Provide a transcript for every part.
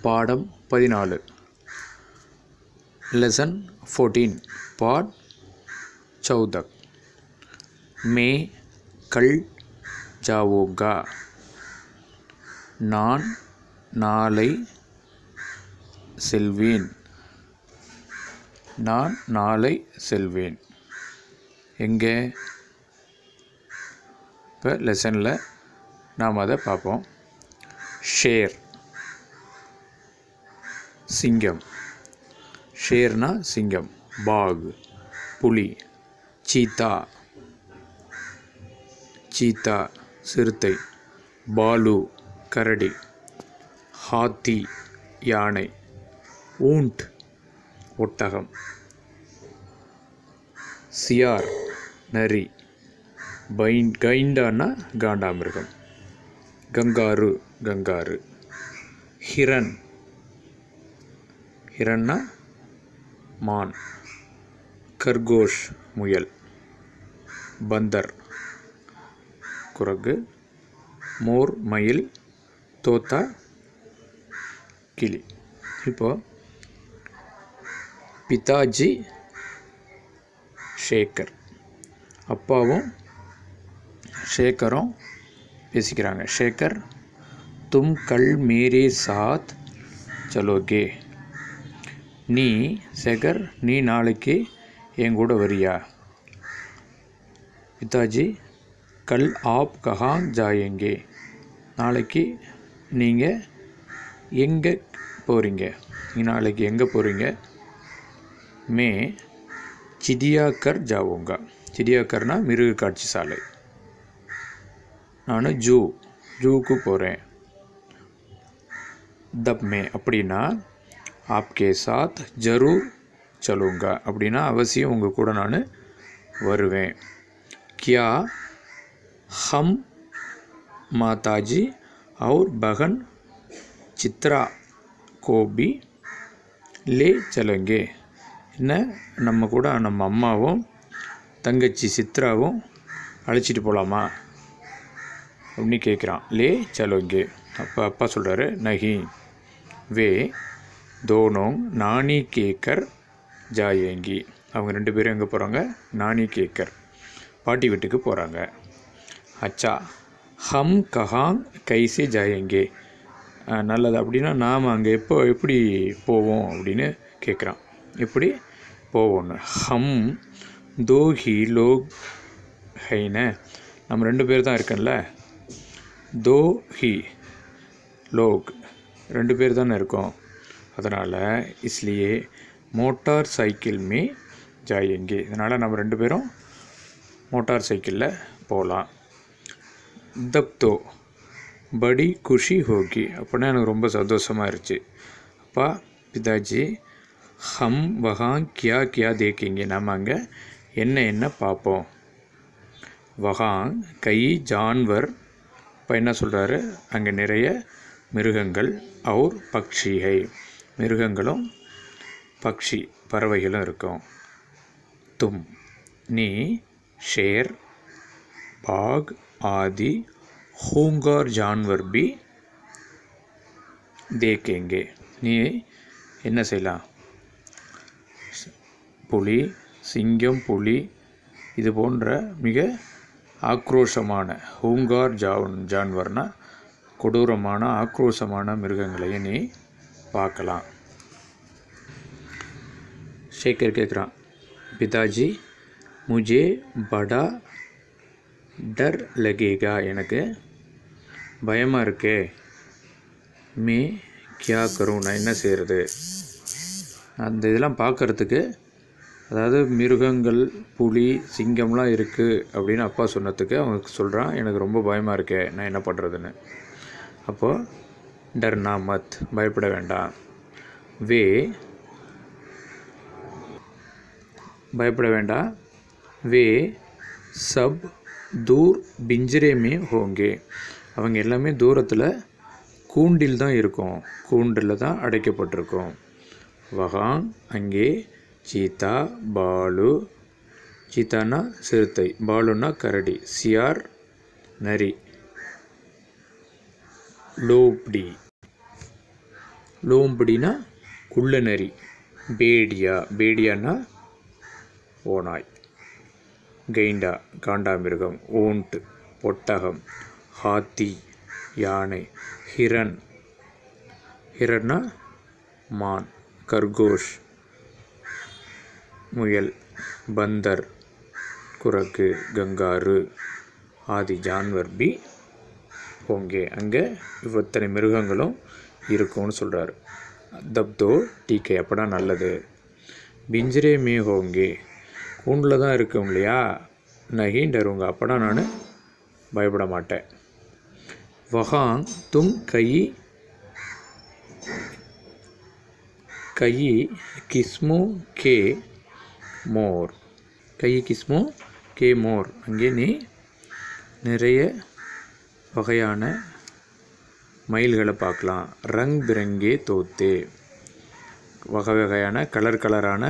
பாடம் பதினாலு lesson fourteen பாட் சௌதக் மே கல் ஜாவோகா நான் நாளை செல்வேன் நான் நாளை செல்வேன் எங்கே இப்போ லெசனில் நாம் அதை பார்ப்போம் ஷேர் சிங்கம் ஷேர்னா சிங்கம் பாக் புலி சீத்தா சீத்தா சிறுத்தை பாலு கரடி ஹாத்தி யானை ஊண்ட் ஒட்டகம் சியார் நரி பைன் கைண்டானா காண்டாமிருகம் கங்காரு கங்காரு ஹிரன் ஹிரன்னா மான் கர்கோஷ் முயல் பந்தர் குரங்கு மோர் மயில் தோத்தா கிளி இப்போ பிதாஜி ஷேகர் அப்பாவும் ஷேகரும் பேசிக்கிறாங்க ஷேகர் தும் கல் மேரே சாத் சலோகே நீ சேகர் நீ நாளைக்கு என் கூட வரியா பிதாஜி கல் ஆப் கஹாங் ஜாயேங்கே நாளைக்கு நீங்கள் எங்கே போகிறீங்க நீ நாளைக்கு எங்கே போகிறீங்க மே சிடியாக்கர் ஜாவுங்க சிடியாக்கர்னா மிருக காட்சி சாலை நான் ஜூ ஜூக்கு போகிறேன் தப் மே அப்படின்னா ஆப்கே சாத் ஜரூர் சலுங்க அப்படின்னா அவசியம் உங்கள் கூட நான் வருவேன் கியா ஹம் மாதாஜி और बहन चित्रा को भी ले चलेंगे என்ன நம்ம கூட நம்ம அம்மாவும் தங்கச்சி சித்ராவும் அழைச்சிட்டு போகலாமா அப்படின்னு கேட்குறான் லே சலோங்கே அப்போ அப்பா சொல்கிறாரு நஹி வே தோனோங் நானி கேக்கர் ஜாயேங்கி அவங்க ரெண்டு பேரும் எங்கே போகிறாங்க நானி கேக்கர் பாட்டி வீட்டுக்கு போகிறாங்க அச்சா ஹம் கஹாங் கைசே ஜாயேங்கே நல்லது அப்படின்னா நாம் அங்கே எப்போ எப்படி போவோம் அப்படின்னு கேட்குறான் எப்படி போவோன்னு ஹம் தோ ஹி லோக் ஹைன நம்ம ரெண்டு பேர் தான் இருக்கேன்ல தோ ஹி லோக் ரெண்டு பேர் தானே இருக்கோம் அதனால் இஸ்லியே மோட்டார் சைக்கிள் மே ஜாயேங்கே இதனால் நம்ம ரெண்டு பேரும் மோட்டார் சைக்கிளில் போகலாம் தப்தோ படி குஷி ஹோகி அப்படின்னா எனக்கு ரொம்ப சந்தோஷமாக இருந்துச்சு அப்பா பிதாஜி ஹம் வகாங் கியா கியா தேக்கிங்க நம்ம அங்கே என்ன என்ன பார்ப்போம் வகாங் கை ஜான்வர் இப்போ என்ன சொல்கிறாரு அங்கே நிறைய மிருகங்கள் அவுர் பக்ஷிகை மிருகங்களும் பக்ஷி பறவைகளும் இருக்கும் தும் நீ ஷேர் बाघ आदि होंगार जानवर भी देखेंगे நீ என்ன செய்யலாம் புலி சிங்கம் புலி இது போன்ற மிக ஆக்ரோஷமான ஹூங்கார் ஜான் ஜான்வர்னா கொடூரமான ஆக்ரோஷமான மிருகங்களையும் நீ பார்க்கலாம் ஷேகர் கேட்குறான் பிதாஜி முஜே படா டர் லகேகா எனக்கு பயமாக இருக்கே மே கியா கரும் நான் என்ன செய்கிறது அந்த இதெல்லாம் பார்க்குறதுக்கு அதாவது மிருகங்கள் புலி சிங்கம்லாம் இருக்குது அப்படின்னு அப்பா சொன்னதுக்கு அவனுக்கு சொல்கிறான் எனக்கு ரொம்ப பயமாக இருக்கே நான் என்ன பண்ணுறதுன்னு அப்போது டர்னா மத் பயப்பட வேண்டாம் வே பயப்பட வேண்டாம் வே சப் தூர் பிஞ்சரேமே ஹோங்கே அவங்க எல்லாமே தூரத்தில் கூண்டில் தான் இருக்கும் கூண்டில் தான் அடைக்கப்பட்டிருக்கும் வகாங் அங்கே சீதா பாலு சீதானா சிறுத்தை பாலுனா கரடி சியார் நரி லோப்டி லோம்படினா குள்ளநரி பேடியா பேடியானா ஓநாய் கெய்ண்டா காண்டாமிருகம் ஓண்ட் ஒட்டகம் ஹாத்தி யானை ஹிரன் ஹிரன்னா மான் கர்கோஷ் முயல் பந்தர் குரக்கு கங்காரு ஆதி ஜான்வர் பி ஹோங்கே அங்கே இத்தனை மிருகங்களும் இருக்கும்னு சொல்கிறாரு தப்தோ டீக்கே அப்படா நல்லது பிஞ்சரே மே ஹோங்கே கூண்டில் தான் இருக்கும் இல்லையா நகி டருங்க அப்படா நான் பயப்பட மாட்டேன் வஹாங் தும் கை கை கிஸ்மோ கே மோர் கை கிஸ்மோ கே மோர் அங்கே நீ நிறைய வகையான மயில்களை பார்க்கலாம் ரங் பிரங்கே தோத்தே வகை வகையான கலர் கலரான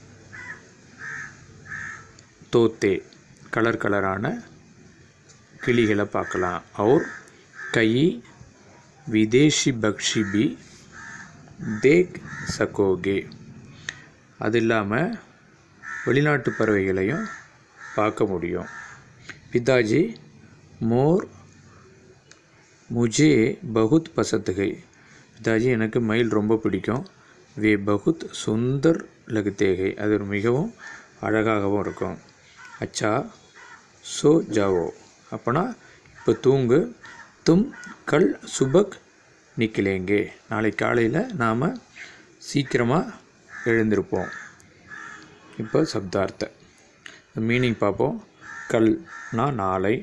தோத்தே கலர் கலரான கிளிகளை பார்க்கலாம் और कई विदेशी पक्षी भी தேக் சகோகே அது இல்லாமல் வெளிநாட்டு பறவைகளையும் பார்க்க முடியும் பிதாஜி மோர் முஜே பகுத் பசந்த் கை பிதாஜி எனக்கு மயில் ரொம்ப பிடிக்கும் வே பகுத் சுந்தர் லகுத்தேகை அது ஒரு மிகவும் அழகாகவும் இருக்கும் அச்சா சோ ஜாவோ அப்போனா இப்போ தூங்கு தும் கல் சுபக் நிக்கலேங்கே நாளை காலையில் நாம் சீக்கிரமாக எழுந்திருப்போம் இப்போ சப்தார்த்த மீனிங் பார்ப்போம் கல்னா நாளை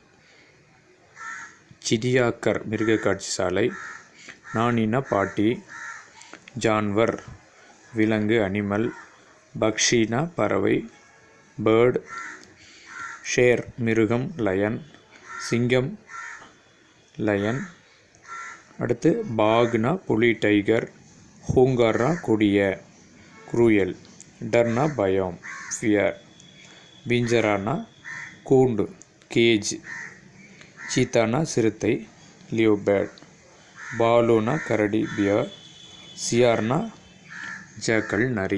சிடியாக்கர் மிருக காட்சி சாலை நானினா பாட்டி ஜான்வர் விலங்கு அனிமல் பக்ஷினா பறவை பேர்டு ஷேர் மிருகம் லயன் சிங்கம் லயன் அடுத்து பாக்னா புலி டைகர் ஹூங்கார்னா கொடிய குரூயல் டர்னா பயம் ஃபியர் பிஞ்சரானா கூண்டு கேஜ் சீத்தானா சிறுத்தை லியோபேட் பாலுனா கரடி பியர் சியார்னா ஜக்கல் நரி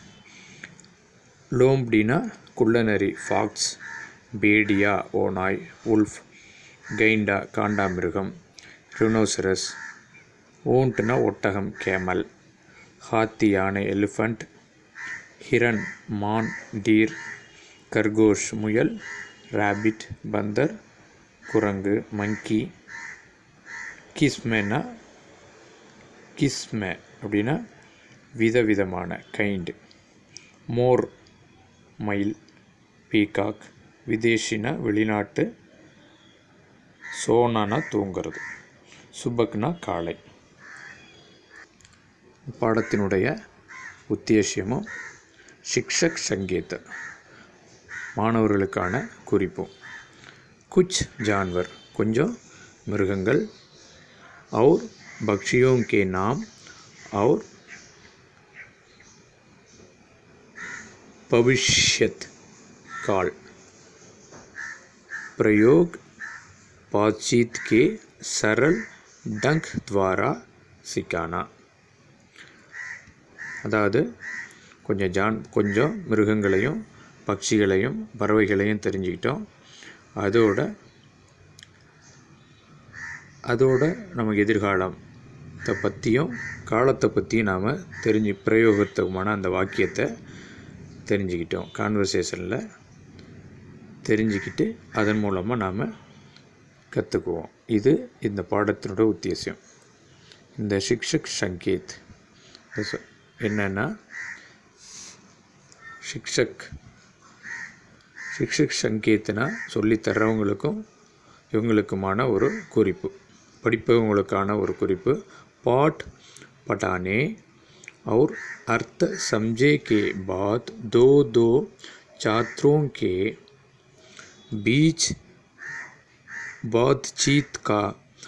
லோம்டினா குள்ளநரி ஃபாக்ஸ் பேடியா ஓநாய் உல்ஃப் கெய்ண்டா காண்டாமிருகம் ரினோசரஸ் ஊண்ட்னா ஒட்டகம் கேமல் ஹாத்தி யானை எலிஃபண்ட் ஹிரன் மான் டீர் கர்கோஷ் முயல் ராபிட் பந்தர் குரங்கு மங்கி கிஸ்மேனா கிஸ்மே அப்படின்னா விதவிதமான கைண்டு மோர் மயில் பீகாக் விதேஷினா வெளிநாட்டு சோனானா தூங்கிறது சுபக்னா காளை பாடத்தினுடைய உத்தேசியமும் शिक्षक संकेत மாணவர்களுக்கான குறிப்பும் குச் ஜான்வர் கொஞ்சம் மிருகங்கள் और पक्षियों के नाम और भविष्यत काल प्रयोग बातचीत के सरल ढंग द्वारा सिखाना அதாவது கொஞ்சம் ஜான் கொஞ்சம் மிருகங்களையும் பட்சிகளையும் பறவைகளையும் தெரிஞ்சுக்கிட்டோம் அதோட அதோட நமக்கு எதிர்காலத்தை பற்றியும் காலத்தை பற்றியும் நாம் தெரிஞ்சு பிரயோகத்துக்குமான அந்த வாக்கியத்தை தெரிஞ்சுக்கிட்டோம் கான்வர்சேஷனில் தெரிஞ்சுக்கிட்டு அதன் மூலமாக நாம் கற்றுக்குவோம் இது இந்த பாடத்தினோட உத்தேசம் இந்த சிக்ஷக் சங்கீத் இது சொ- என்னன்னா சிக்ஷக் சிக்ஷக் சங்கீத்னா சொல்லி தர்றவங்களுக்கும் இவங்களுக்குமான ஒரு குறிப்பு படிப்பவங்களுக்கான ஒரு குறிப்பு पाठ पढ़ाने और अर्थ समझे के बाद दो दो छात्रों के बीच बातचीत का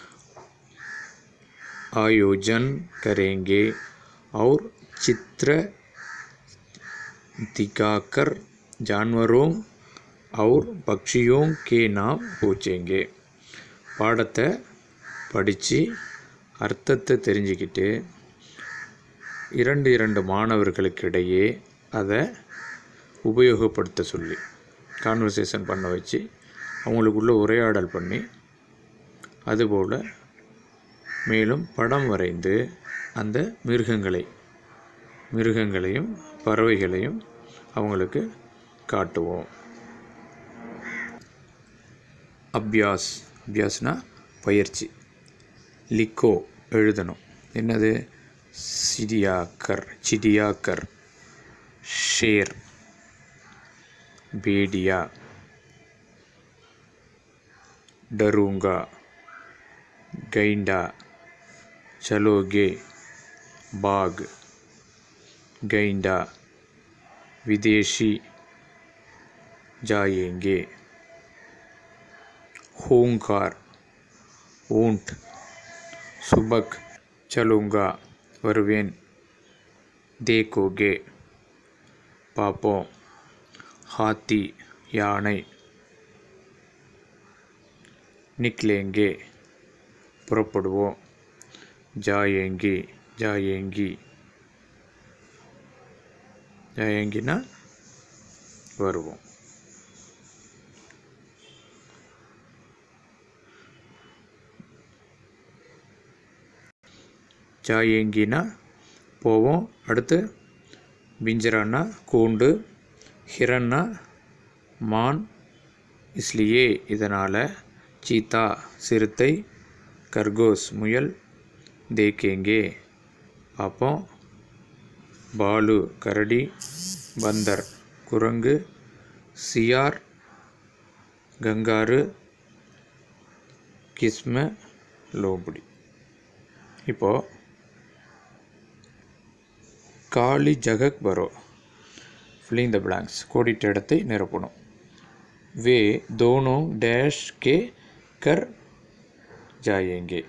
आयोजन करेंगे और चित्र दिखाकर जानवरों और पक्षियों के नाम पूछेंगे பாடத்தை படித்து அர்த்தத்தை தெரிஞ்சுக்கிட்டு இரண்டு இரண்டு மாணவர்களுக்கு இடையே அதை உபயோகப்படுத்த சொல்லி கான்வர்சேஷன் பண்ண வச்சு அவங்களுக்குள்ள உரையாடல் பண்ணி அதுபோல் மேலும் படம் வரைந்து அந்த மிருகங்களை மிருகங்களையும் பறவைகளையும் அவங்களுக்கு காட்டுவோம் அபியாஸ் அபியாஸ்னா பயிற்சி லிக்கோ எழுதணும் என்னது சிடியாக்கர் சிடியாக்கர் ஷேர் பேடியா डरूंगा गैंडा चलोगे बाग गैंडा विदेशी जाएंगे होंकार ऊंट सुबक चलूँगा வருவேன் देखोगे பார்ப்போம் हाथी யானை நிக்லேங்கே புறப்படுவோம் ஜாயேங்கி ஜாயேங்கி ஜாயேங்கினா வருவோம் ஜாயேங்கினா போவோம் அடுத்து பிஞ்சரானா கூண்டு ஹிரன்னா மான் இஸ்லியே இதனால் சீதா சிறுத்தை கர்கோஸ் முயல் தேக்கேங்கே பார்ப்போம் பாலு கரடி பந்தர் குரங்கு சியார் கங்காரு கிஸ்ம லோபுடி இப்போது காலி ஜகக் பரோ ஃபில்லிங் த பிளாங்க்ஸ் கோடிட்ட இடத்தை நிரப்பணும் वे दोनों डैश के कर जाएंगे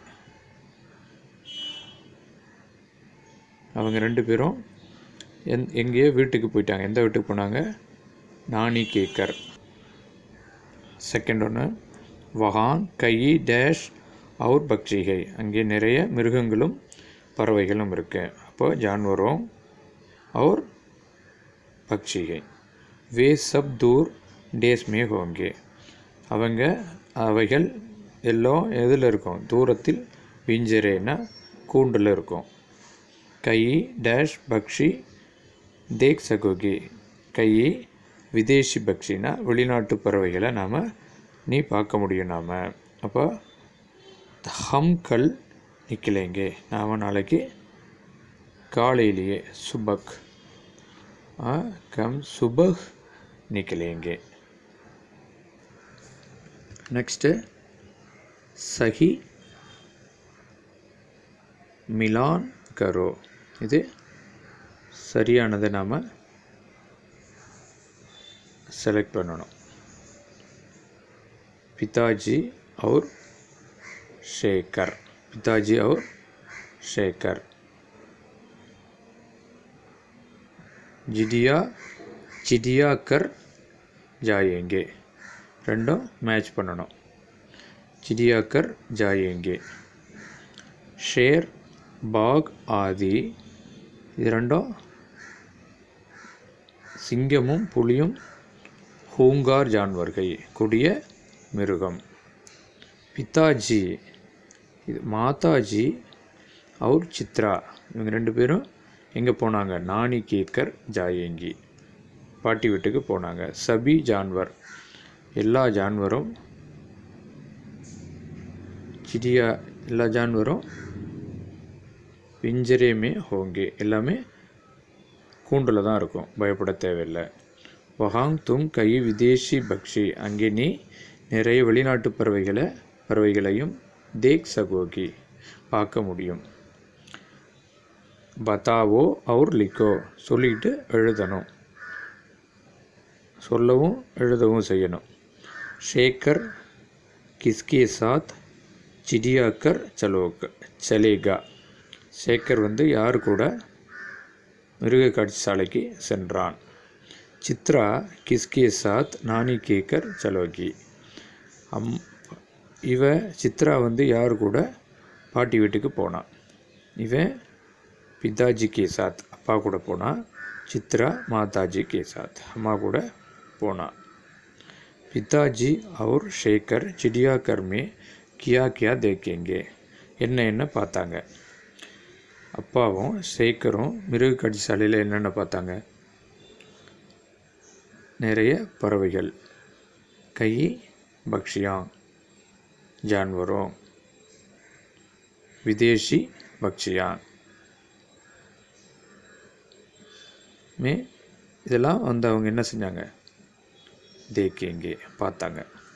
அவங்க ரெண்டு பேரும் எந் எங்கேயோ வீட்டுக்கு போயிட்டாங்க எந்த வீட்டுக்கு போனாங்க நாணி கேக்கர் செகண்ட் ஒன்று வகான் கை டேஷ் அவுர் பக்ஷிகை அங்கே நிறைய மிருகங்களும் பறவைகளும் இருக்கு அப்போ ஜான்வரும் और பக்ஷிகை வே சப் தூர் டேஸ் மே ஹோங்கே அவங்க அவைகள் எல்லாம் எதில் இருக்கும் தூரத்தில் பிஞ்சரேனா கூண்டில் இருக்கும் கை டேஷ் பக்ஷி தேக் சகோகி கை விதேசி பக்ஷினா வெளிநாட்டு பறவைகளை நாம் நீ பார்க்க முடியும் நாம் அப்போ ஹம் கல் நிற்கலேங்கே நாம் நாளைக்கு காலையிலேயே சுபக் கம் சுபக் निकलेंगे नेक्स्ट सही மிலான் கரோ இது சரியானதை நாம் செலக்ட் பண்ணணும் பிதாஜி और शेखर पिताजी और शेखर जिडिया चिडिया कर जाएंगे ரெண்டும் மேட்ச் பண்ணணும் चिड़ियाकर जाएंगे ஷேர் பாக் ஆதி இது ரெண்டும் சிங்கமும் புலியும் ஹூங்கார் ஜான்வர்கள் கொடிய மிருகம் பிதாஜி இது மாதாஜி அவர் சித்ரா இவங்க ரெண்டு பேரும் எங்கே போனாங்க நாணி கேக்கர் ஜாயேங்கி பாட்டி வீட்டுக்கு போனாங்க சபி ஜான்வர் எல்லா ஜான்வரும் சிடியா எல்லா ஜான்வரும் பிஞ்சரேமே ஹோங்கே எல்லாமே கூண்டில் தான் இருக்கும் பயப்பட தேவையில்லை வஹாங் தும் கை விதேசி பக்ஷி அங்கே நீ நிறைய வெளிநாட்டு பறவைகளை பறவைகளையும் தேக் சகோகி பார்க்க முடியும் பதாவோ அவர் லிக்கோ சொல்லிட்டு எழுதணும் சொல்லவும் எழுதவும் செய்யணும் ஷேக்கர் கிஸ்கே சாத் சிடியாக்கர் சலோக சலேகா சேகர் வந்து யார் கூட மிருக காட்சி சாலைக்கு சென்றான் சித்ரா கிஸ்கே சாத் நானி கேக்கர் சலோகி அம் இவ சித்ரா வந்து யார் கூட பாட்டி வீட்டுக்கு போனான் இவன் பிதாஜி கே சாத் அப்பா கூட போனா சித்ரா மாதாஜி கே சாத் அம்மா கூட போனா பிதாஜி और शेखर चिड़ियाघर में किया क्या देखेंगे என்ன என்ன பார்த்தாங்க அப்பாவும் சேகரும் மிருக காட்சி சாலையில் என்னென்ன பார்த்தாங்க நிறைய பறவைகள் கை பக்ஷியா जानवरों विदेशी பக்ஷியா மே இதெல்லாம் வந்து அவங்க என்ன செஞ்சாங்க தேக்கேங்கே பார்த்தாங்க